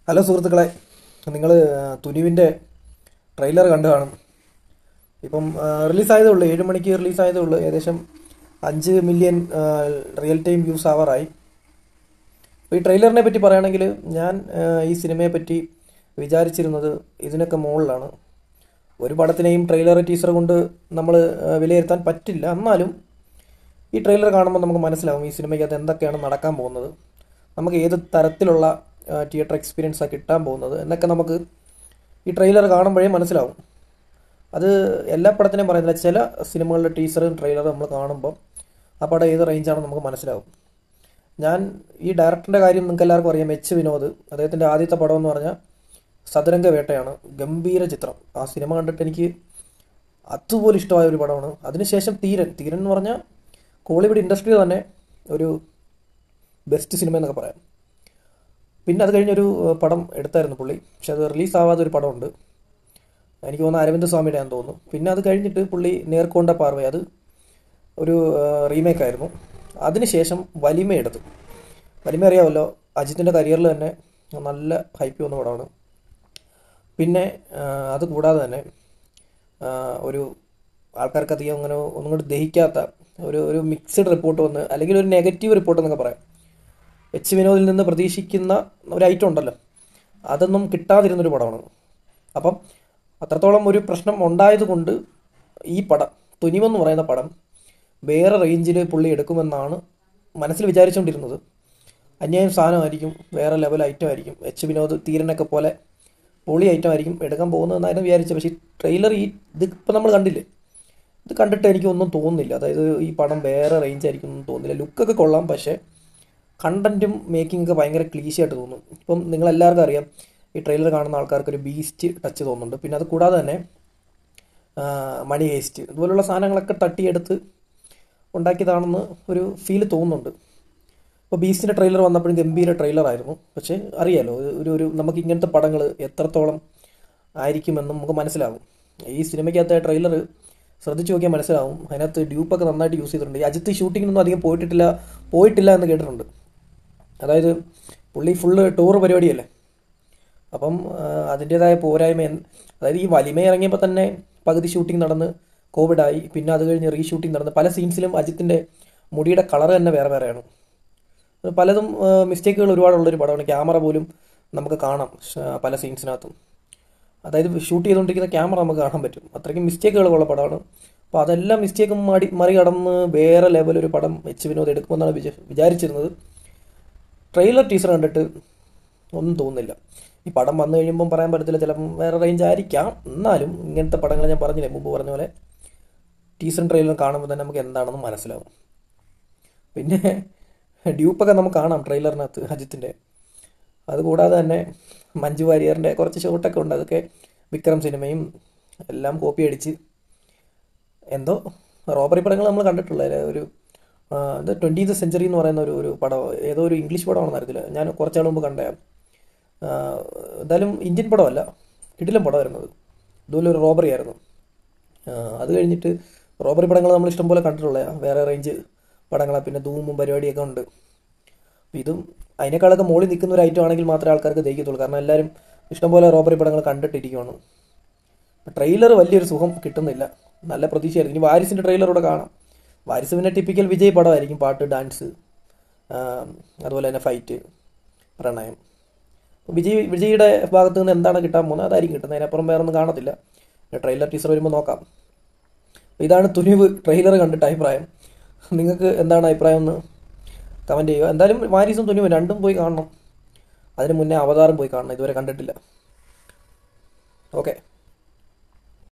hello സുഹൃത്തുക്കളെ നിങ്ങൾ തുനുവിൻ്റെ trailer കണ്ടു കാണും ഇപ്പം റിലീസായതേ ഉള്ളൂ ഏഴ് മണിക്ക് റിലീസായതേ ഉള്ളൂ ഏകദേശം അഞ്ച് മില്യൺ റിയൽ ടൈം വ്യൂസ് ആവാറായി അപ്പോൾ ഈ ട്രെയിലറിനെ പറ്റി പറയുകയാണെങ്കിൽ ഞാൻ ആ, ഈ സിനിമയെ പറ്റി വിചാരിച്ചിരുന്നത് ഇതിനൊക്കെ മുകളിലാണ് ഒരു പടത്തിനെയും ട്രെയിലർ ടീസർ കൊണ്ട് നമ്മൾ വിലയിരുത്താൻ പറ്റില്ല എന്നാലും ഈ ട്രെയിലർ കാണുമ്പോൾ നമുക്ക് മനസ്സിലാവും ഈ സിനിമയ്ക്കകത്ത് എന്തൊക്കെയാണ് നടക്കാൻ പോകുന്നത് നമുക്ക് ഏത് തരത്തിലുള്ള തിയേറ്റർ എക്സ്പീരിയൻസാണ് കിട്ടാൻ പോകുന്നത് എന്നൊക്കെ നമുക്ക് ഈ ട്രെയിലർ കാണുമ്പോഴേ മനസ്സിലാവും അത് എല്ലാ പടത്തിനെയും പറയുന്നില്ല ചില സിനിമകളുടെ ടീസറും ട്രെയിലറും നമ്മൾ കാണുമ്പോൾ ആ പടം ഏത് റേഞ്ചാണെന്ന് നമുക്ക് മനസ്സിലാവും ഞാൻ ഈ ഡയറക്ടറിൻ്റെ കാര്യം നിങ്ങൾക്ക് എല്ലാവർക്കും അറിയാം എച്ച് വിനോദ് അദ്ദേഹത്തിൻ്റെ ആദ്യത്തെ പടം എന്ന് പറഞ്ഞാൽ സതുരംഗ വേട്ടയാണ് ഗംഭീര ചിത്രം ആ സിനിമ കണ്ടിട്ട് എനിക്ക് അതുപോലെ ഇഷ്ടമായ ഒരു പടമാണ് അതിനുശേഷം തീരൻ തീരൻ എന്ന് പറഞ്ഞാൽ കോളിവുഡ് ഇൻഡസ്ട്രി തന്നെ ഒരു ബെസ്റ്റ് സിനിമ എന്നൊക്കെ പറയാം പിന്നെ അത് കഴിഞ്ഞൊരു ഏഹ്, പടം എടുത്തായിരുന്നു പുള്ളി പക്ഷെ അത് റിലീസ് ആവാത്ത ഒരു പടമുണ്ട് എനിക്ക് തോന്നുന്നു അരവിന്ദ് സ്വാമിയുടെ ആണെന്ന് തോന്നുന്നു പിന്നെ അത് കഴിഞ്ഞിട്ട് പുള്ളി നേർക്കൊണ്ട പാർവ അത് ഒരു റീമേക്ക് ആയിരുന്നു അതിനുശേഷം വലിമ എടുത്തു വലിമ അറിയാമല്ലോ അജിത്തിൻ്റെ കരിയറിൽ തന്നെ നല്ല ഹൈപ്പ് വന്ന പടമാണ് പിന്നെ ആ, അത് കൂടാതെ തന്നെ ആ, ഒരു ആൾക്കാർക്ക് അധികം അങ്ങനെ ഒന്നും കൂടി ദഹിക്കാത്ത ഒരു ഒരു മിക്സഡ് റിപ്പോർട്ട് വന്ന് അല്ലെങ്കിൽ ഒരു നെഗറ്റീവ് റിപ്പോർട്ട് എന്നൊക്കെ പറയാം എച്ച് വിനോദിൽ നിന്ന് പ്രതീക്ഷിക്കുന്ന ഒരു ഐറ്റം ഉണ്ടല്ലോ അതൊന്നും കിട്ടാതിരുന്നൊരു പടമാണ് അപ്പം അത്രത്തോളം ഒരു പ്രശ്നം ഉണ്ടായതുകൊണ്ട് ഈ പടം തുനിമെന്ന് പറയുന്ന പടം വേറെ റേഞ്ചിൽ പുള്ളി എടുക്കുമെന്നാണ് മനസ്സിൽ വിചാരിച്ചുകൊണ്ടിരുന്നത് അന്യായം സാധനമായിരിക്കും വേറെ ലെവൽ ഐറ്റം ആയിരിക്കും എച്ച് വിനോദ് തീരനൊക്കെ പോലെ പൊളി ഐറ്റം ആയിരിക്കും എടുക്കാൻ പോകുന്നതെന്നായിരുന്നു വിചാരിച്ചത് പക്ഷേ ഈ ട്രെയിലർ ഈ ഇത് ഇപ്പം നമ്മൾ കണ്ടില്ലേ ഇത് കണ്ടിട്ട് എനിക്കൊന്നും തോന്നുന്നില്ല അതായത് ഈ പടം വേറെ റേഞ്ച് ആയിരിക്കും ഒന്നും തോന്നുന്നില്ല ലുക്കൊക്കെ കൊള്ളാം പക്ഷേ കണ്ടന്റും മേക്കിംഗ് ഒക്കെ ഭയങ്കര ക്ലീശയായിട്ട് തോന്നും ഇപ്പം നിങ്ങളെല്ലാവർക്കും അറിയാം ഈ ട്രെയിലർ കാണുന്ന ആൾക്കാർക്ക് ഒരു ബീസ്റ്റ് ടച്ച് തോന്നുന്നുണ്ട് പിന്നെ അത് കൂടാതെ തന്നെ ആ, മണി ഹേസ്റ്റ് ഇതുപോലുള്ള സാധനങ്ങളൊക്കെ തട്ടിയെടുത്ത് ഉണ്ടാക്കിയതാണെന്ന് ഒരു ഫീൽ തോന്നുന്നുണ്ട് ഇപ്പോൾ ബീസ്റ്റിൻ്റെ ട്രെയിലർ വന്നപ്പോഴും ഗംഭീര ട്രെയിലർ ആയിരുന്നു പക്ഷേ അറിയാലോ ഒരു ഒരു നമുക്ക് ഇങ്ങനത്തെ പടങ്ങൾ എത്രത്തോളം ആയിരിക്കുമെന്നും നമുക്ക് മനസ്സിലാവും ഈ സിനിമയ്ക്കകത്തെ ട്രെയിലർ ശ്രദ്ധിച്ചു നോക്കിയാൽ മനസ്സിലാവും അതിനകത്ത് ഡ്യൂപ്പൊക്കെ നന്നായിട്ട് യൂസ് ചെയ്തിട്ടുണ്ട് ഈ അജിത്ത് ഷൂട്ടിങ്ങിനൊന്നും അധികം പോയിട്ടില്ല പോയിട്ടില്ല എന്ന് കേട്ടിട്ടുണ്ട് അതായത് പുള്ളി ഫുള്ള് ടൂർ പരിപാടിയല്ലേ അപ്പം ആ, അതിൻ്റേതായ പോരായ്മ എന്ത്- അതായത് ഈ വലിമ ഇറങ്ങിയപ്പോൾ തന്നെ പകുതി ഷൂട്ടിംഗ് നടന്ന് കോവിഡായി പിന്നെ അത് കഴിഞ്ഞ് റീഷൂട്ടിംഗ് നടന്ന് പല സീൻസിലും അജിത്തിൻ്റെ മുടിയുടെ കളർ തന്നെ വേറെ വേറെയാണ് അത് പലതും മിസ്റ്റേക്കുകൾ ഒരുപാടുള്ളൊരു പടമാണ് ക്യാമറ പോലും നമുക്ക് കാണാം ഷ- പല സീൻസിനകത്തും അതായത് ഷൂട്ട് ചെയ്തുകൊണ്ടിരിക്കുന്ന ക്യാമറ നമുക്ക് കാണാൻ പറ്റും അത്രയ്ക്കും മിസ്റ്റേക്കുകളുള്ള പടമാണ് അപ്പോൾ അതെല്ലാം മിസ്റ്റേക്കും മടി മറികടന്ന് വേറെ ലെവൽ ഒരു പടം എച്ച് വിനോദ് എടുക്കുമെന്നാണ് വിചാ വിചാരിച്ചിരുന്നത് ട്രെയിലർ ടീസർ കണ്ടിട്ട് ഒന്നും തോന്നുന്നില്ല ഈ പടം വന്നു കഴിയുമ്പം പറയാൻ പറ്റത്തില്ല ചിലപ്പം വേറെ റേഞ്ച് ആയിരിക്കാം എന്നാലും ഇങ്ങനത്തെ പടങ്ങൾ ഞാൻ പറഞ്ഞില്ലേ മുമ്പ് പറഞ്ഞ പോലെ ടീസറും ട്രെയിലറും കാണുമ്പോൾ തന്നെ നമുക്ക് എന്താണെന്ന് മനസ്സിലാവും പിന്നെ ഡ്യൂപ്പൊക്കെ നമുക്ക് കാണാം ട്രെയിലറിനകത്ത് അജിത്തിൻ്റെ അതുകൂടാതെ തന്നെ മഞ്ജു വാര്യറിൻ്റെ കുറച്ച് ഷോട്ടൊക്കെ ഉണ്ട് അതൊക്കെ വിക്രം സിനിമയും എല്ലാം കോപ്പി അടിച്ച് എന്തോ റോബറി പടങ്ങൾ നമ്മൾ കണ്ടിട്ടുള്ള ഒരു ആ, ഇത് ട്വൻറ്റീത്ത് സെഞ്ചുറി എന്ന് പറയുന്ന ഒരു ഒരു പടം ഏതോ ഒരു ഇംഗ്ലീഷ് പടമാണെന്ന് അറിയത്തില്ല ഞാൻ കുറച്ചാൾ മുമ്പ് കണ്ട എന്തായാലും ഇന്ത്യൻ പടമല്ല ഇടിലും പടം വരുന്നത് ഇതുപോലെ ഒരു റോബറി ആയിരുന്നു ആ, അത് കഴിഞ്ഞിട്ട് റോബറി പടങ്ങൾ നമ്മൾ ഇഷ്ടംപോലെ കണ്ടിട്ടുള്ള വേറെ റേഞ്ച് പടങ്ങളാണ് പിന്നെ ധൂമും പരിപാടിയൊക്കെ ഉണ്ട് അപ്പോൾ ഇതും അതിനേക്കാളൊക്കെ മുകളിൽ നിൽക്കുന്ന ഒരു ഐറ്റം ആണെങ്കിൽ മാത്രമേ ആൾക്കാർക്ക് ദഹിക്കത്തുള്ളൂ കാരണം എല്ലാവരും ഇഷ്ടംപോലെ റോബറി പടങ്ങൾ കണ്ടിട്ടിരിക്കുകയാണ് ട്രെയിലർ വലിയൊരു സുഖം കിട്ടുന്നില്ല നല്ല പ്രതീക്ഷയായിരുന്നു ഇനി വാരിസിൻ്റെ ട്രെയിലറൂടെ കാണാം വാരിസ് പിന്നെ ടിപ്പിക്കൽ വിജയ് പടമായിരിക്കും പാട്ട് ഡാൻസ് അതുപോലെ തന്നെ ഫൈറ്റ് പ്രണയം അപ്പോൾ വിജയ് വിജയുടെ ഭാഗത്ത് നിന്ന് എന്താണ് കിട്ടാൻ പോകുന്നത് അതായിരിക്കും കിട്ടുന്നത് അതിനപ്പുറം വേറെ ഒന്നും കാണത്തില്ല ട്രെയിലർ ടീസർ വരുമ്പോൾ നോക്കാം അപ്പോൾ ഇതാണ് തുനിവ് ട്രെയിലർ കണ്ടിട്ട് അഭിപ്രായം നിങ്ങൾക്ക് എന്താണ് അഭിപ്രായം എന്ന് കമൻറ്റ് ചെയ്യുക എന്തായാലും വാരിസും തുനിവും രണ്ടും പോയി കാണണം അതിന് മുന്നേ അവതാരം പോയി കാണണം ഇതുവരെ കണ്ടിട്ടില്ല ഓക്കെ